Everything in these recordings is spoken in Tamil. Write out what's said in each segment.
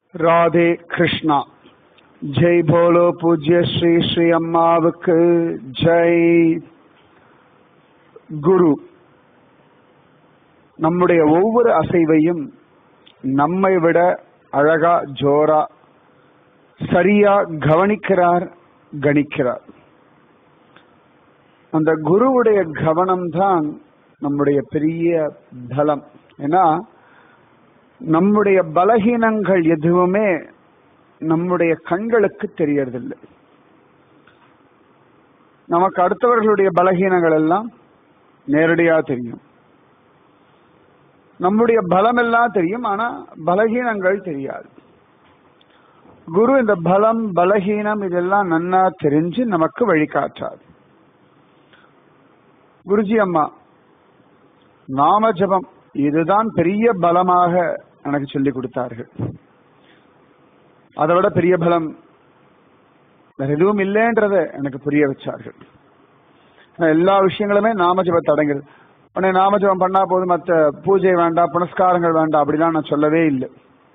ராதே கிருஷ்ணா ஜெய் போலோ பூஜ்ய ஸ்ரீ ஸ்ரீ அம்மாவுக்கு ஜெய் குரு நம்முடைய ஒவ்வொரு அசைவையும் நம்மை விட அழகா ஜோரா சரியா கவனிக்கிறார் கணிக்கிறார் அந்த குருவுடைய கவனம்தான் நம்முடைய பெரிய பலம் ஏன்னா நம்முடைய பலகீனங்கள் எதுவுமே நம்முடைய கண்களுக்கு தெரியறதில்லை நமக்கு அடுத்தவர்களுடைய பலகீனங்கள் எல்லாம் நேரடியா தெரியும் நம்முடைய பலம் எல்லாம் தெரியும் ஆனா பலகீனங்கள் தெரியாது குரு இந்த பலம் பலகீனம் இதெல்லாம் நன்னா தெரிஞ்சு நமக்கு வழிகாட்டாது குருஜி அம்மா நாம ஜபம் இதுதான் பெரிய பலமாக எனக்கு சொல்லிக் கொடுத்தார்கள் அதை விட பெரிய பலம் வேற எதுவும் இல்லைன்றத எனக்கு புரிய வச்சார்கள் எல்லா விஷயங்களுமே நாமஜபத்தை அடங்குது உடனே நாமஜபம் பண்ணா போதும் மற்ற பூஜை வேண்டாம் புனஸ்காரங்கள் வேண்டாம் அப்படிலாம் நான் சொல்லவே இல்லை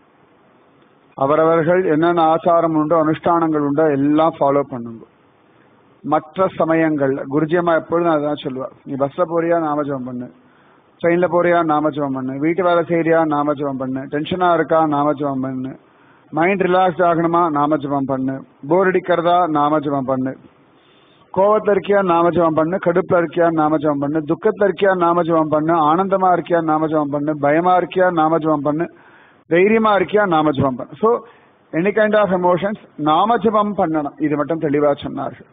அவரவர்கள் என்னென்ன ஆச்சாரம் உண்டோ அனுஷ்டானங்கள் உண்டோ எல்லாம் ஃபாலோ பண்ணுங்க மற்ற சமயங்கள்ல குருஜி அம்மா எப்பொழுதும் அதான் சொல்லுவார் நீ பஸ்ல போறியா நாமஜபம் பண்ணு ட்ரெயின்ல போறியா நாமஜபம் பண்ணு வீட்டு வேலை செய்யறியா நாமஜபம் பண்ணு டென்ஷனா இருக்கா நாமஜபம் பண்ணு மைண்ட் ரிலாக்ஸ் ஆகணுமா நாமஜபம் பண்ணு போர் அடிக்கிறதா நாமஜபம் பண்ணு கோவத்துல இருக்கியா நாமஜபம் பண்ணு கடுப்புல இருக்கியா நாமஜபம் பண்ணு துக்கத்துல இருக்கியா நாமஜபம் பண்ணு ஆனந்தமா இருக்கியா நாமஜபம் பண்ணு பயமா இருக்கியா நாமஜபம் பண்ணு தைரியமா இருக்கியா நாமஜபம் பண்ணு so any kind of emotions நாமஜபம் பண்ணணும் இது மட்டும் தெளிவா சொன்னார்கள்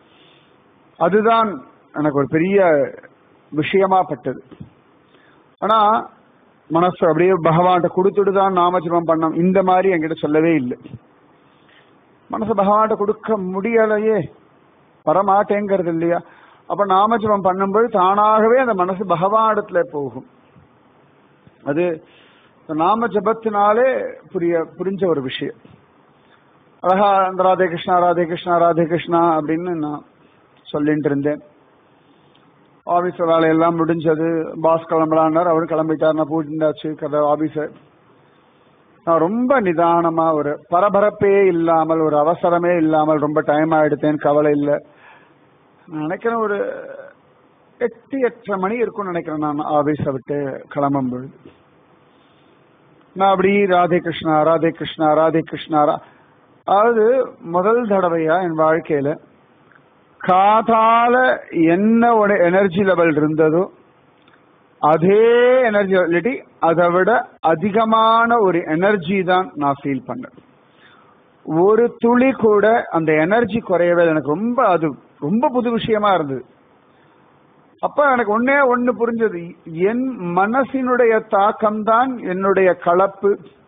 அதுதான் எனக்கு ஒரு பெரிய விஷயமா பட்டது ஆனா மனசு அப்படியே பகவான்கிட்ட கொடுத்துட்டு தான் நாமஜபம் பண்ணோம் இந்த மாதிரி என்கிட்ட சொல்லவே இல்லை மனசு பகவான்கிட்ட கொடுக்க முடியலையே வரமாட்டேங்கிறது இல்லையா அப்ப நாமஜபம் பண்ணும்போது தானாகவே அந்த மனசு பகவானிடத்துல போகும் அது நாம ஜபத்தினாலே புரிய புரிஞ்ச ஒரு விஷயம் அழகா அந்த ராதே கிருஷ்ணா ராதே கிருஷ்ணா ராதே கிருஷ்ணா அப்படின்னு நான் சொல்லிட்டு இருந்தேன் ஆபீஸ் வேலையெல்லாம் முடிஞ்சது பாஸ் கிளம்பலான்னார் அவர் கிளம்பிட்டார் நான் பூட்டிண்டாச்சு கதை ஆபீஸ நான் ரொம்ப நிதானமா ஒரு பரபரப்பே இல்லாமல் ஒரு அவசரமே இல்லாமல் ரொம்ப டைம் ஆயிடுத்தேன் கவலை இல்லை நினைக்கிறேன் ஒரு எட்டு எட்டரை மணி இருக்கும்னு நினைக்கிறேன் நான் ஆபீஸை விட்டு கிளம்பும் பொழுது நான் அப்படி ராதே கிருஷ்ணா ராதே கிருஷ்ணா ராதே கிருஷ்ணா அதாவது முதல் தடவையா என் வாழ்க்கையில காதால என்ன ஒரு எனர்ஜி லெவல் இருந்ததோ அதே எனர்ஜி இல்லாட்டி அதை விட அதிகமான ஒரு எனர்ஜி தான் நான் ஃபீல் பண்ணேன் ஒரு துளி கூட அந்த எனர்ஜி குறையவே எனக்கு ரொம்ப அது ரொம்ப புது விஷயமா இருந்தது அப்ப எனக்கு ஒன்னே ஒண்ணு புரிஞ்சது என் மனசினுடைய தாக்கம் தான் என்னுடைய கலப்பு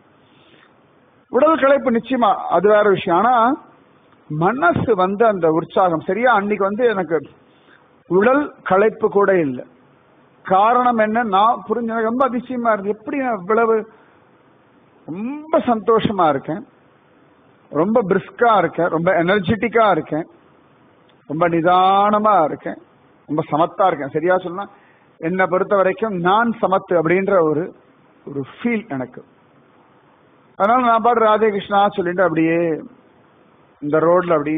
உடல் களைப்பு நிச்சயமா அது வேற விஷயம் ஆனா மனசு வந்து அந்த உற்சாகம் சரியா அன்னைக்கு வந்து எனக்கு உடல் களைப்பு கூட இல்லை காரணம் என்ன நான் புரிஞ்ச எனக்கு ரொம்ப அதிசயமா இருக்கு எப்படி நான் இவ்வளவு ரொம்ப சந்தோஷமா இருக்கேன் ரொம்ப பிரிஸ்கா இருக்கேன் ரொம்ப எனர்ஜெட்டிக்கா இருக்கேன் ரொம்ப நிதானமா இருக்கேன் ரொம்ப சமத்தா இருக்கேன் சரியா சொன்னா என்னை பொறுத்த வரைக்கும் நான் சமத்து அப்படின்ற ஒரு ஒரு ஃபீல் எனக்கு அதனால நான் பாட்டு ராதே கிருஷ்ணா சொல்லிட்டு அப்படியே இந்த ரோட்ல அப்படி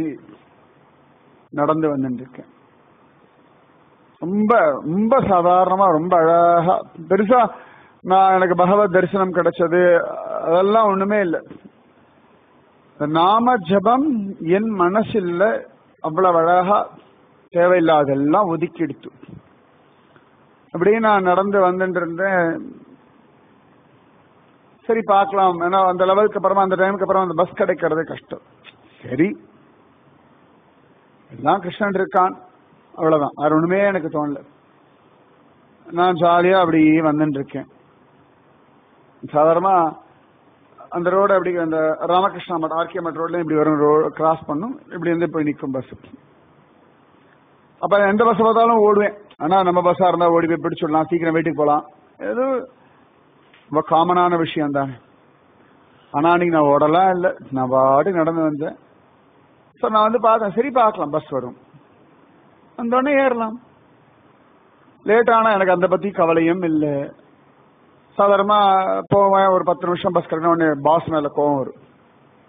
நடந்து வந்துட்டு இருக்கேன் ரொம்ப ரொம்ப சாதாரணமா ரொம்ப அழகா பெருசா நான் எனக்கு பகவத் தரிசனம் கிடைச்சது அதெல்லாம் ஒண்ணுமே இல்லை நாம ஜபம் என் மனசில் அவ்வளவு அழகா தேவையில்லாதெல்லாம் ஒதுக்கி எடுத்து அப்படியே நான் நடந்து வந்துட்டு இருந்தேன் சரி பார்க்கலாம் ஏன்னா அந்த லெவலுக்கு அப்புறமா அந்த டைமுக்கு அப்புறமா அந்த பஸ் கிடைக்கிறது கஷ்டம் சரி எல்லாம் கிருஷ்ணன் இருக்கான் அவ்வளவுதான் வேற ஒண்ணுமே எனக்கு தோணல நான் ஜாலியா அப்படி வந்துட்டு இருக்கேன் சாதாரணமா அந்த ரோடு அப்படி அந்த ராமகிருஷ்ணா மட் ஆர்கே மட் ரோட்ல இப்படி வரும் ரோடு கிராஸ் பண்ணும் இப்படி வந்து போய் நிற்கும் பஸ் அப்ப எந்த பஸ் பார்த்தாலும் ஓடுவேன் ஆனா நம்ம பஸ்ஸா இருந்தா ஓடி போய் பிடிச்சிடலாம் சீக்கிரம் வீட்டுக்கு போலாம் ஏதோ ரொம்ப காமனான விஷயம் தானே ஆனா அன்னைக்கு நான் ஓடலாம் இல்லை நான் பாட்டு நடந்து வந்தேன் ஸோ நான் வந்து பார்த்தேன் சரி பார்க்கலாம் பஸ் வரும் அந்த உடனே ஏறலாம் லேட் ஆனா எனக்கு அந்த பத்தி கவலையும் இல்லை சாதாரணமா போவேன் ஒரு பத்து நிமிஷம் பஸ் கிடைக்கணும் உடனே பாஸ் மேல கோவம் வரும்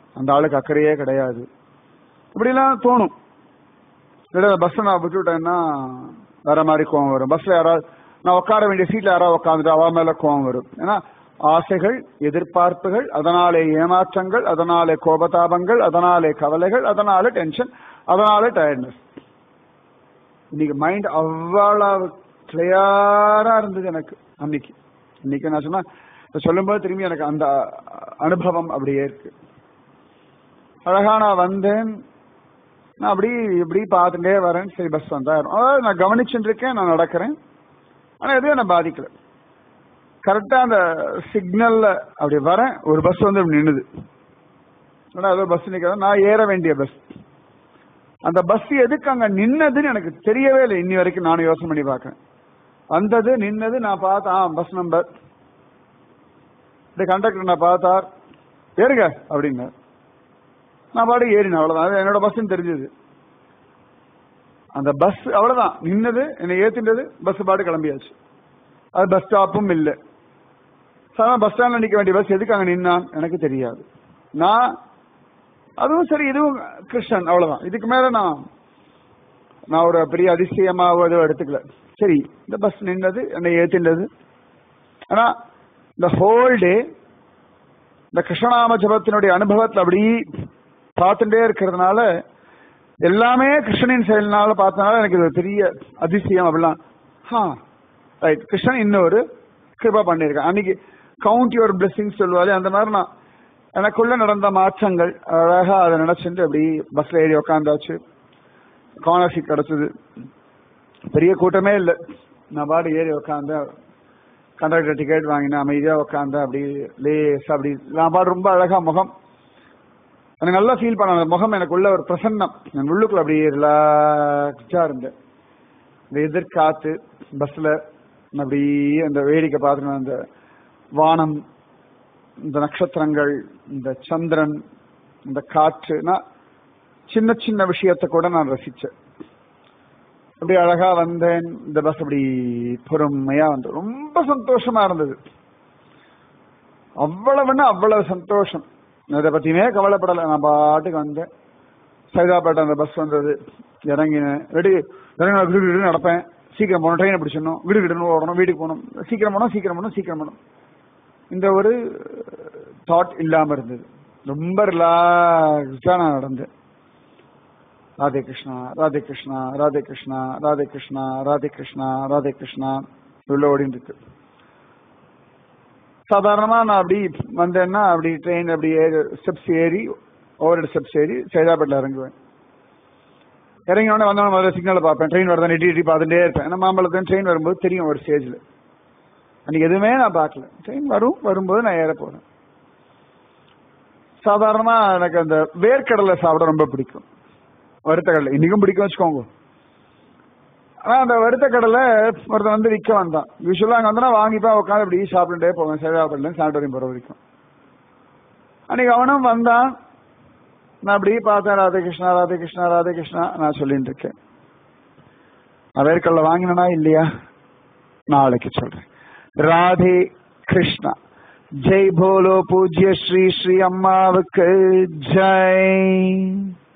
அந்த ஆளுக்கு அக்கறையே கிடையாது இப்படிலாம் தோணும் இல்லை பஸ் நான் விட்டுவிட்டேன்னா வேற மாதிரி கோவம் வரும் பஸ்ல யாராவது நான் உட்கார வேண்டிய சீட்ல யாராவது உட்காந்துட்டு அவ மேல கோவம் வரும் ஏன்னா ஆசைகள் எதிர்பார்ப்புகள் அதனாலே ஏமாற்றங்கள் அதனாலே கோபதாபங்கள் அதனாலே கவலைகள் அதனால டென்ஷன் அதனால டயர்ட்னஸ் இன்னைக்கு மைண்ட் அவ்வளவு கிளியரா இருந்தது எனக்கு அன்னைக்கு இன்னைக்கு நான் சொன்னா இதை சொல்லும்போது திரும்பி எனக்கு அந்த அனுபவம் அப்படியே இருக்கு அழகா நான் வந்தேன் நான் அப்படி இப்படி பார்த்துட்டே வரேன் சரி பஸ் வந்தாயிரும் அதாவது நான் கவனிச்சுட்டு இருக்கேன் நான் நடக்கிறேன் ஆனா எதுவும் என்ன பாதிக்கல கரெக்டா அந்த சிக்னல்ல அப்படி வரேன் ஒரு பஸ் வந்து அப்படி நின்னுது ஆனா ஏதோ பஸ் நிக்கிறது நான் ஏற வேண்டிய பஸ் அந்த பஸ் எதுக்கு அங்க நின்னதுன்னு எனக்கு தெரியவே இல்லை இன்னி வரைக்கும் நானும் யோசனை பண்ணி பார்க்கறேன் வந்தது நின்னது நான் பார்த்தேன் பஸ் நம்பர் இந்த கண்டக்டர் நான் பார்த்தார் ஏறுங்க அப்படின்னார் நான் பாட்டு ஏறினேன் அவ்வளவுதான் அது என்னோட பஸ்ன்னு தெரிஞ்சது அந்த பஸ் அவ்வளவுதான் நின்னது என்னை ஏத்தின்றது பஸ் பாட்டு கிளம்பியாச்சு அது பஸ் ஸ்டாப்பும் இல்லை சாதாரண பஸ் ஸ்டாண்ட்ல நிக்க வேண்டிய பஸ் எதுக்கு அங்க நின்னான் எனக்கு தெரியாது நான் அதுவும் சரி இதுவும் கிருஷ்ணன் அவ்வளவுதான் இதுக்கு மேல நான் நான் ஒரு பெரிய அதிசயமாவோ ஏதோ எடுத்துக்கல சரி இந்த பஸ் நின்னது என்னை ஏத்தின்றது ஆனா இந்த ஹோல் டே இந்த கிருஷ்ணநாம ஜபத்தினுடைய அனுபவத்துல அப்படி பார்த்துட்டே இருக்கிறதுனால எல்லாமே கிருஷ்ணனின் செயல்னால பார்த்தனால எனக்கு இது பெரிய அதிசயம் அப்படிலாம் ஹா ரைட் கிருஷ்ணன் இன்னொரு கிருபா பண்ணியிருக்கேன் அன்னைக்கு கவுண்ட் யுவர் பிளெஸிங் சொல்லுவாரு அந்த மாதிரி நான் எனக்குள்ள நடந்த மாற்றங்கள் அழகா அதை நினைச்சுட்டு அப்படி பஸ்ல ஏறி உக்காந்தாச்சு கார்னர் சீட் கிடைச்சது பெரிய கூட்டமே இல்லை நான் பாடு ஏறி உக்காந்து கண்டக்டர் டிக்கெட் வாங்கினேன் அமைதியா உட்காந்து அப்படி லேஸ் அப்படி நான் பாடு ரொம்ப அழகா முகம் எனக்கு நல்லா ஃபீல் பண்ண அந்த முகம் எனக்குள்ள ஒரு பிரசன்னம் என் உள்ளுக்குள்ள அப்படி ரிலாக்ஸா இருந்தேன் இந்த எதிர்காத்து பஸ்ல அப்படி அந்த வேடிக்கை பார்த்துட்டு அந்த வானம் இந்த நட்சத்திரங்கள் இந்த சந்திரன் இந்த காற்று நான் சின்ன சின்ன விஷயத்தை கூட நான் ரசிச்சேன் அப்படி அழகா வந்தேன் இந்த பஸ் அப்படி பொறுமையா வந்து ரொம்ப சந்தோஷமா இருந்தது அவ்வளவுன்னா அவ்வளவு சந்தோஷம் நான் இதை பத்தியுமே கவலைப்படலை நான் பாட்டுக்கு வந்தேன் சைதாப்பேட்டை அந்த பஸ் வந்தது இறங்கினேன் ரெடி இறங்கின விடு விடு நடப்பேன் சீக்கிரம் போகணும் ட்ரெயினை பிடிச்சிடணும் விடு விடுன்னு ஓடணும் வீட்டுக்கு போகணும் சீக்கிரம் போகணும் சீக்கிரம் போகணும் சீக்கிரம் போகணும் இந்த ஒரு தாட் இல்லாம இருந்தது ரொம்ப ரிலாக்ஸா நான் நடந்தேன் ராதே கிருஷ்ணா ராதே கிருஷ்ணா ராதே கிருஷ்ணா ராதே கிருஷ்ணா ராதே கிருஷ்ணா ராதே கிருஷ்ணா உள்ள ஓடிட்டு இருக்கு சாதாரணமா நான் அப்படி வந்தேன்னா அப்படி ட்ரெயின் அப்படி ஸ்டெப்ஸ் ஏறி ஓவர் ஸ்டெப்ஸ் ஏறி சைதாப்பேட்டில் இறங்குவேன் இறங்கி உடனே வந்தவன முதல்ல சிக்னலை பார்ப்பேன் ட்ரெயின் வருதான் எட்டி எட்டி பார்த்துட்டே இருப்பேன் ஏன்னா மாம்பழத்துக்கு ட்ரெயின் வரும்போது தெரியும் ஒரு ஸ்டேஜில் அன்னைக்கு எதுவுமே நான் பார்க்கல ட்ரெயின் வரும் வரும்போது நான் ஏற போறேன் சாதாரணமா எனக்கு அந்த வேர்க்கடலை சாப்பிட ரொம்ப பிடிக்கும் வறுத்த கடலை இன்னைக்கும் பிடிக்கும் வச்சுக்கோங்க ஆனா அந்த வறுத்த கடலை ஒருத்தன் வந்து விற்க வந்தான் யூஸ்வலா அங்க வந்தா வாங்கிப்பா உட்காந்து அப்படி சாப்பிட்டுட்டே போவேன் சேதாப்பட்டில சானிட்டோரியம் போற வரைக்கும் அன்னைக்கு அவனும் வந்தான் நான் அப்படி பார்த்தேன் ராதே கிருஷ்ணா ராதே கிருஷ்ணா ராதே கிருஷ்ணா நான் சொல்லிட்டு இருக்கேன் நான் வேர்க்கடலை வாங்கினா இல்லையா நாளைக்கு சொல்றேன் ராதே கிருஷ்ணா ஜெய் போலோ பூஜ்ய ஸ்ரீ ஸ்ரீ அம்மாவுக்கு ஜெய்